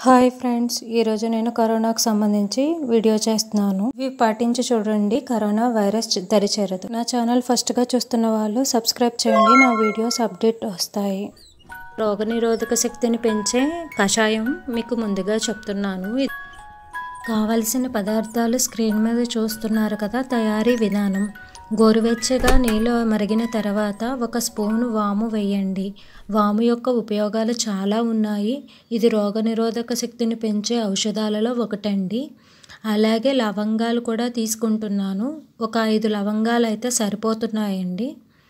hi friends ఈరోజు నేను కరోనాకు సంబంధించి వీడియో చేస్తున్నాను ఇవి పాటించి చూడండి కరోనా వైరస్ చ- దరిచేరదు నా ఛానల్ ఫస్ట్గా చూస్తున్న వాళ్ళు సబ్స్క్రైబ్ చేయండి నా వీడియోస్ అప్డేట్ వస్తాయి రోగనిరోధక శక్తిని పెంచే కషాయం మీకు ముందుగా చెప్తున్నాను ఇది కావలసిన పదార్థాలు స్క్రీన్ మీద చూస్తున్నారు కదా తయారీ విధానం గోరువెచ్చగా నీళ్ళు మరిగిన తర్వాత ఒక స్పూను వాము వేయండి వాము యొక్క ఉపయోగాలు చాలా ఉన్నాయి ఇది రోగనిరోధక శక్తిని పెంచే ఔషధాలలో ఒకటండి అలాగే లవంగాలు కూడా తీసుకుంటున్నాను ఒక ఐదు లవంగాలు అయితే సరిపోతున్నాయండి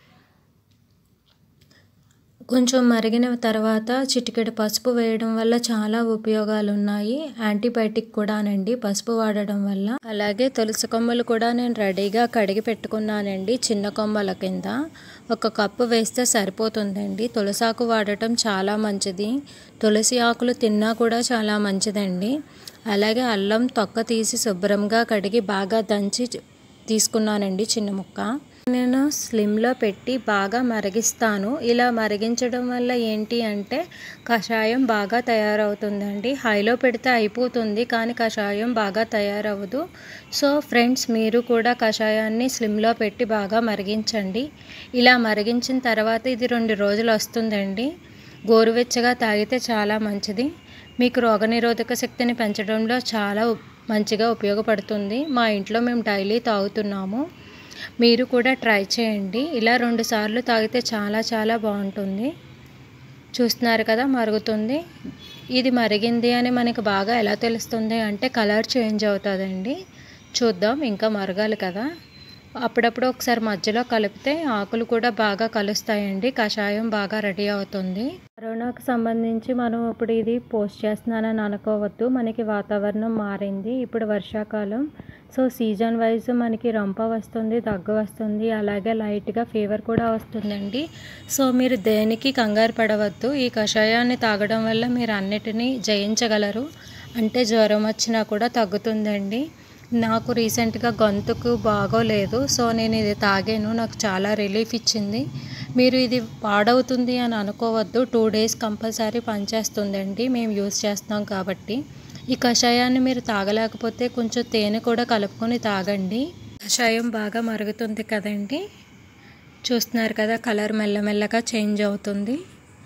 కొంచెం మరిగిన తర్వాత చిటికెడు పసుపు వేయడం వల్ల చాలా ఉపయోగాలు ఉన్నాయి యాంటీబయాటిక్ కూడానండి పసుపు వాడడం వల్ల అలాగే తులసి కొమ్మలు కూడా నేను రెడీగా కడిగి పెట్టుకున్నానండి చిన్న కొమ్మల కింద ఒక కప్పు వేస్తే సరిపోతుందండి తులసాకు వాడటం చాలా మంచిది తులసి ఆకులు తిన్నా కూడా చాలా మంచిదండి అలాగే అల్లం తొక్క తీసి శుభ్రంగా కడిగి బాగా దంచి తీసుకున్నానండి చిన్న ముక్క నేను స్లిమ్లో పెట్టి బాగా మరిగిస్తాను ఇలా మరిగించడం వల్ల ఏంటి అంటే కషాయం బాగా తయారవుతుందండి హైలో పెడితే అయిపోతుంది కానీ కషాయం బాగా తయారవ్వదు సో ఫ్రెండ్స్ మీరు కూడా కషాయాన్ని స్లిమ్లో పెట్టి బాగా మరిగించండి ఇలా మరిగించిన తర్వాత ఇది రెండు రోజులు వస్తుందండి గోరువెచ్చగా తాగితే చాలా మంచిది మీకు రోగనిరోధక శక్తిని పెంచడంలో చాలా ఉప్- మంచిగా ఉపయోగపడుతుంది మా ఇంట్లో మేము డైలీ తాగుతున్నాము మీరు కూడా ట్రై చేయండి ఇలా రెండు సార్లు తాగితే చాలా చాలా బాగుంటుంది చూస్తున్నారు కదా మరుగుతుంది ఇది మరిగింది అని మనకి బాగా ఎలా తెలుస్తుంది అంటే కలర్ చేంజ్ అవుతుందండి చూద్దాం ఇంకా మరగాలి కదా అప్పుడప్పుడు ఒకసారి మధ్యలో కలిపితే ఆకులు కూడా బాగా కలుస్తాయండి కషాయం బాగా రెడీ అవుతుంది కరోనాకు సంబంధించి మనం ఇప్పుడు ఇది పోస్ట్ చేస్తున్నానని అనుకోవద్దు మనకి వాతావరణం మారింది ఇప్పుడు వర్షాకాలం సో సీజన్ వైజ్ మనకి రంప వస్తుంది దగ్గు వస్తుంది అలాగే లైట్గా ఫీవర్ కూడా వస్తుందండి సో మీరు దేనికి కంగారు పడవద్దు ఈ కషాయాన్ని తాగడం వల్ల మీరు అన్నిటినీ జయించగలరు అంటే జ్వరం వచ్చినా కూడా తగ్గుతుందండి నాకు రీసెంట్గా గొంతుకు బాగోలేదు సో నేను ఇది తాగాను నాకు చాలా రిలీఫ్ ఇచ్చింది మీరు ఇది పాడవుతుంది అని అనుకోవద్దు టూ డేస్ కంపల్సరీ పనిచేస్తుందండి మేము యూజ్ చేస్తాం కాబట్టి ఈ కషాయాన్ని మీరు తాగలేకపోతే కొంచెం తేనె కూడా కలుపుకొని తాగండి కషాయం బాగా మరుగుతుంది కదండి చూస్తున్నారు కదా కలర్ మెల్లమెల్లగా చేంజ్ అవుతుంది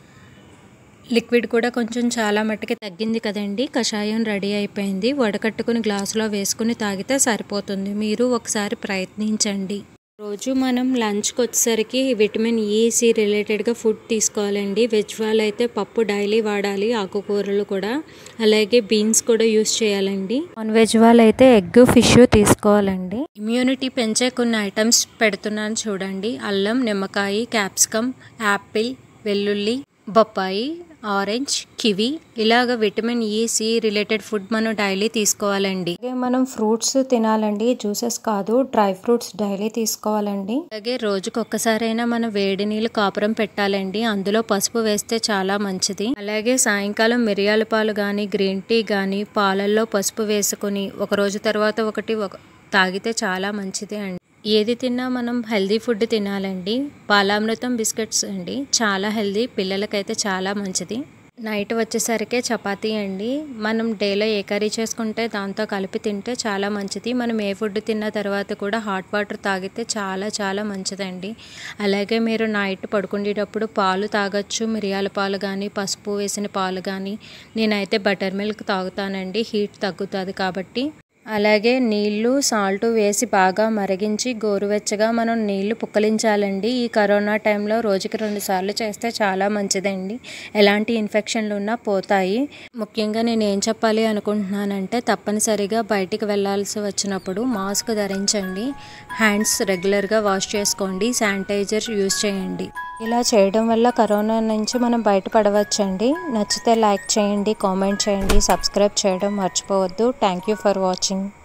లిక్విడ్ కూడా కొంచెం చాలా మట్టుకి తగ్గింది కదండి కషాయం రెడీ అయిపోయింది వడకట్టుకుని గ్లాసులో వేసుకుని తాగితే సరిపోతుంది మీరు ఒకసారి ప్రయత్నించండి రోజు మనం లంచ్కి వచ్చేసరికి విటమిన్ ఈ సి రిలేటెడ్గా ఫుడ్ తీసుకోవాలండి వెజ్ వాళ్ళు అయితే పప్పు డైలీ వాడాలి ఆకుకూరలు కూడా అలాగే బీన్స్ కూడా యూస్ చేయాలండి నాన్ వెజ్ వాళ్ళు అయితే ఎగ్ ఫిష్ తీసుకోవాలండి ఇమ్యూనిటీ పెంచే కొన్ని ఐటమ్స్ పెడుతున్నాను చూడండి అల్లం నిమ్మకాయ క్యాప్సికమ్ యాపిల్ వెల్లుల్లి బొప్పాయి ఆరెంజ్ కివి ఇలాగ విటమిన్ ఈ సి రిలేటెడ్ ఫుడ్ మనం డైలీ తీసుకోవాలండి అలాగే మనం ఫ్రూట్స్ తినాలండి జ్యూసెస్ కాదు డ్రై ఫ్రూట్స్ డైలీ తీసుకోవాలండి అలాగే రోజుకి ఒక్కసారైనా మనం వేడి నీళ్ళు కాపురం పెట్టాలండి అందులో పసుపు వేస్తే చాలా మంచిది అలాగే సాయంకాలం మిరియాల పాలు కానీ గ్రీన్ టీ కానీ పాలల్లో పసుపు వేసుకొని ఒక రోజు తర్వాత ఒకటి ఒక తాగితే చాలా మంచిది అండి ఏది తిన్నా మనం హెల్దీ ఫుడ్ తినాలండి బాలామృతం బిస్కెట్స్ అండి చాలా హెల్దీ పిల్లలకైతే చాలా మంచిది నైట్ వచ్చేసరికి చపాతీ అండి మనం డేలో ఏ కర్రీ చేసుకుంటే దాంతో కలిపి తింటే చాలా మంచిది మనం ఏ ఫుడ్ తిన్న తర్వాత కూడా హాట్ వాటర్ తాగితే చాలా చాలా మంచిదండి అలాగే మీరు నైట్ పడుకునేటప్పుడు పాలు తాగొచ్చు మిరియాల పాలు కానీ పసుపు వేసిన పాలు కానీ నేనైతే బటర్ మిల్క్ తాగుతానండి హీట్ తగ్గుతుంది కాబట్టి అలాగే నీళ్లు సాల్ట్ వేసి బాగా మరిగించి గోరువెచ్చగా మనం నీళ్లు పుక్కలించాలండి ఈ కరోనా టైంలో రోజుకి రెండు సార్లు చేస్తే చాలా మంచిదండి ఎలాంటి ఇన్ఫెక్షన్లు ఉన్నా పోతాయి ముఖ్యంగా నేను ఏం చెప్పాలి అనుకుంటున్నానంటే తప్పనిసరిగా బయటికి వెళ్ళాల్సి వచ్చినప్పుడు మాస్క్ ధరించండి హ్యాండ్స్ రెగ్యులర్గా వాష్ చేసుకోండి శానిటైజర్ యూస్ చేయండి ఇలా చేయడం వల్ల కరోనా నుంచి మనం బయటపడవచ్చండి నచ్చితే లైక్ చేయండి కామెంట్ చేయండి సబ్స్క్రైబ్ చేయడం మర్చిపోవద్దు థ్యాంక్ యూ ఫర్ వాచింగ్